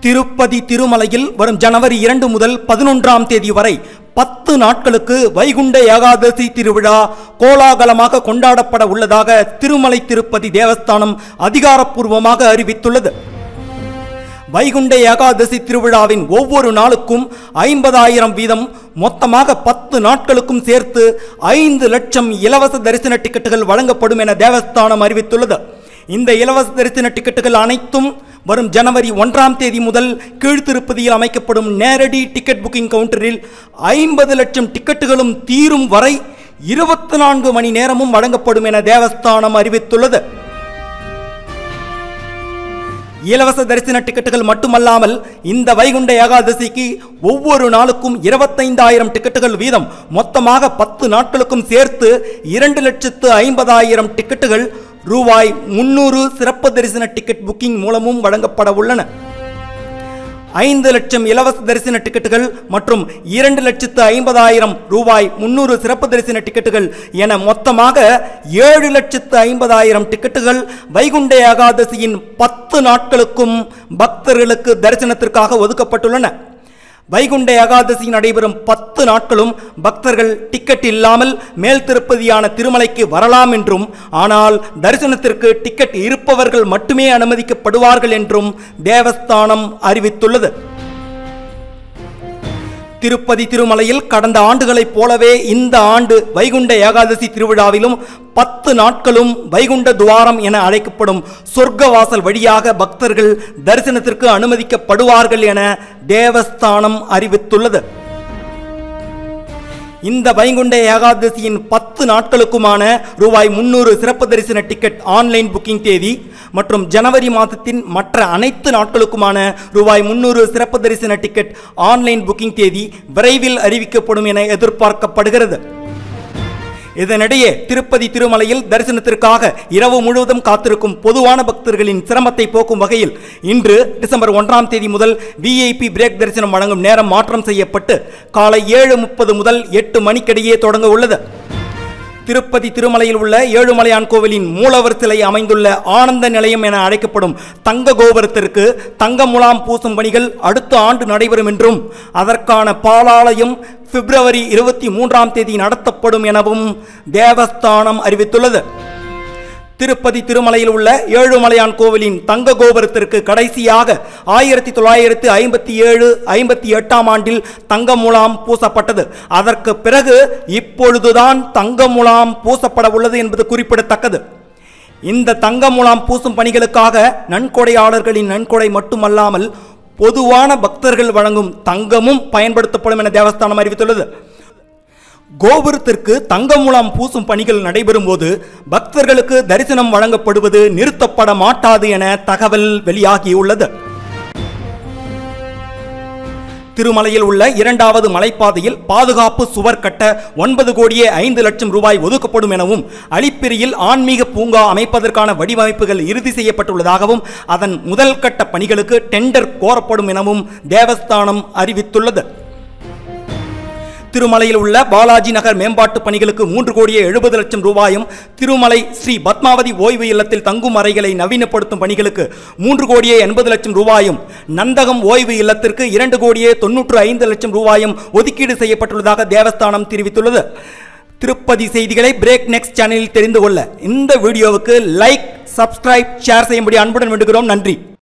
திருப்பதி திருமலையில் வரும் ஜனவரி இரண்டு முதல் பதினொன்றாம் தேதி வரை பத்து நாட்களுக்கு வைகுண்ட ஏகாதசி திருவிழா கோலாகலமாக கொண்டாடப்பட உள்ளதாக திருமலை திருப்பதி தேவஸ்தானம் அதிகாரப்பூர்வமாக அறிவித்துள்ளது வைகுண்ட ஏகாதசி திருவிழாவின் ஒவ்வொரு நாளுக்கும் ஐம்பதாயிரம் வீதம் மொத்தமாக பத்து நாட்களுக்கும் சேர்த்து ஐந்து லட்சம் இலவச தரிசன டிக்கெட்டுகள் வழங்கப்படும் என தேவஸ்தானம் அறிவித்துள்ளது இந்த இலவச தரிசன டிக்கெட்டுகள் அனைத்தும் வரும் ஜனவரி ஒன்றாம் தேதி முதல் கீழ்த்திருப்பதியில் அமைக்கப்படும் நேரடி டிக்கெட் புக்கிங் கவுண்டரில் ஐம்பது லட்சம் டிக்கெட்டுகளும் தீரும் வரை இருபத்தி நான்கு மணி நேரமும் வழங்கப்படும் என தேவஸ்தானம் அறிவித்துள்ளது இலவச தரிசன டிக்கெட்டுகள் மட்டுமல்லாமல் இந்த வைகுண்ட ஏகாதசிக்கு ஒவ்வொரு நாளுக்கும் இருபத்தைந்தாயிரம் டிக்கெட்டுகள் வீதம் மொத்தமாக பத்து நாட்களுக்கும் சேர்த்து இரண்டு லட்சத்து ஐம்பதாயிரம் டிக்கெட்டுகள் ரூபாய் முன்னூறு சிறப்பு தரிசன டிக்கெட் புக்கிங் மூலமும் வழங்கப்பட உள்ளன ஐந்து லட்சம் இலவச தரிசன டிக்கெட்டுகள் மற்றும் இரண்டு லட்சத்து ஐம்பதாயிரம் ரூபாய் முன்னூறு சிறப்பு தரிசன டிக்கெட்டுகள் என மொத்தமாக ஏழு லட்சத்து ஐம்பதாயிரம் டிக்கெட்டுகள் வைகுண்ட ஏகாதசியின் பத்து நாட்களுக்கும் பக்தர்களுக்கு தரிசனத்திற்காக ஒதுக்கப்பட்டுள்ளன வைகுண்ட ஏகாதசி நடைபெறும் பத்து நாட்களும் பக்தர்கள் டிக்கெட் இல்லாமல் மேல் திருப்பதியான திருமலைக்கு வரலாம் என்றும் ஆனால் தரிசனத்திற்கு டிக்கெட் இருப்பவர்கள் மட்டுமே அனுமதிக்கப்படுவார்கள் என்றும் தேவஸ்தானம் அறிவித்துள்ளது திருப்பதி திருமலையில் கடந்த ஆண்டுகளைப் போலவே இந்த ஆண்டு வைகுண்ட ஏகாதசி திருவிழாவிலும் பத்து நாட்களும் வைகுண்ட துவாரம் என அழைக்கப்படும் சொர்க்கவாசல் வழியாக பக்தர்கள் தரிசனத்திற்கு அனுமதிக்கப்படுவார்கள் என தேவஸ்தானம் அறிவித்துள்ளது இந்த வைகுண்ட ஏகாதசியின் பத்து நாட்களுக்குமான ரூபாய் முன்னூறு சிறப்பு தரிசன டிக்கெட் ஆன்லைன் புக்கிங் தேதி மற்றும் ஜனவரி மாதத்தின் மற்ற அனைத்து நாட்களுக்குமான ரூபாய் முன்னூறு சிறப்பு தரிசன டிக்கெட் ஆன்லைன் புக்கிங் தேதி விரைவில் அறிவிக்கப்படும் என எதிர்பார்க்கப்படுகிறது இதனிடையே திருப்பதி திருமலையில் தரிசனத்திற்காக இரவு முழுவதும் காத்திருக்கும் பொதுவான பக்தர்களின் சிரமத்தை போக்கும் வகையில் இன்று டிசம்பர் ஒன்றாம் தேதி முதல் விஐபி பிரேக் தரிசனம் வழங்கும் நேரம் மாற்றம் செய்யப்பட்டு காலை ஏழு முப்பது முதல் எட்டு மணிக்கிடையே தொடங்க உள்ளது திருப்பதி திருமலையில் உள்ள ஏழுமலையான் கோவிலின் மூலவர் சிலை அமைந்துள்ள ஆனந்த நிலையம் என அழைக்கப்படும் தங்க கோபுரத்திற்கு தங்க முலாம் பூசும் பணிகள் அடுத்த ஆண்டு நடைபெறும் என்றும் அதற்கான பாலாலயம் பிப்ரவரி இருபத்தி மூன்றாம் தேதி நடத்தப்படும் எனவும் தேவஸ்தானம் அறிவித்துள்ளது திருப்பதி திருமலையில் உள்ள ஏழுமலையான் கோவிலின் தங்க கோபுரத்திற்கு கடைசியாக ஆயிரத்தி தொள்ளாயிரத்தி ஐம்பத்தி ஏழு ஐம்பத்தி எட்டாம் ஆண்டில் தங்க முலாம் பூசப்பட்டது அதற்கு பிறகு இப்பொழுதுதான் தங்க முலாம் பூசப்பட உள்ளது என்பது குறிப்பிடத்தக்கது இந்த தங்க முலாம் பூசும் பணிகளுக்காக நன்கொடையாளர்களின் நன்கொடை மட்டுமல்லாமல் பொதுவான பக்தர்கள் வழங்கும் தங்கமும் பயன்படுத்தப்படும் என தேவஸ்தானம் அறிவித்துள்ளது கோபுரத்திற்கு தங்க மூலம் பூசும் பணிகள் நடைபெறும் போது பக்தர்களுக்கு தரிசனம் வழங்கப்படுவது நிறுத்தப்பட மாட்டாது என தகவல் வெளியாகியுள்ளது திருமலையில் உள்ள இரண்டாவது மலைப்பாதையில் பாதுகாப்பு சுவர் கட்ட ஒன்பது கோடியே ஐந்து லட்சம் ரூபாய் ஒதுக்கப்படும் எனவும் அலிப்பிரியில் ஆன்மீக பூங்கா அமைப்பதற்கான வடிவமைப்புகள் இறுதி செய்யப்பட்டுள்ளதாகவும் அதன் முதல் கட்ட பணிகளுக்கு டெண்டர் கோரப்படும் எனவும் தேவஸ்தானம் அறிவித்துள்ளது திருமலையில் உள்ள பாலாஜி நகர் மேம்பாட்டு பணிகளுக்கு மூன்று கோடியே எழுபது லட்சம் ரூபாயும் திருமலை ஸ்ரீ பத்மாவதி ஓய்வு இல்லத்தில் தங்கும் அறைகளை நவீனப்படுத்தும் பணிகளுக்கு மூன்று கோடியே எண்பது லட்சம் ரூபாயும் நந்தகம் ஓய்வு இல்லத்திற்கு இரண்டு கோடியே தொன்னூற்று ஐந்து லட்சம் ரூபாயும் ஒதுக்கீடு செய்யப்பட்டுள்ளதாக தேவஸ்தானம் தெரிவித்துள்ளது திருப்பதி செய்திகளை பிரேக் நெக்ஸ்ட் சேனலில் தெரிந்து கொள்ள இந்த வீடியோவுக்கு லைக் சப்ஸ்கிரைப் ஷேர் செய்யும்படி அன்புடன் வேண்டுகிறோம் நன்றி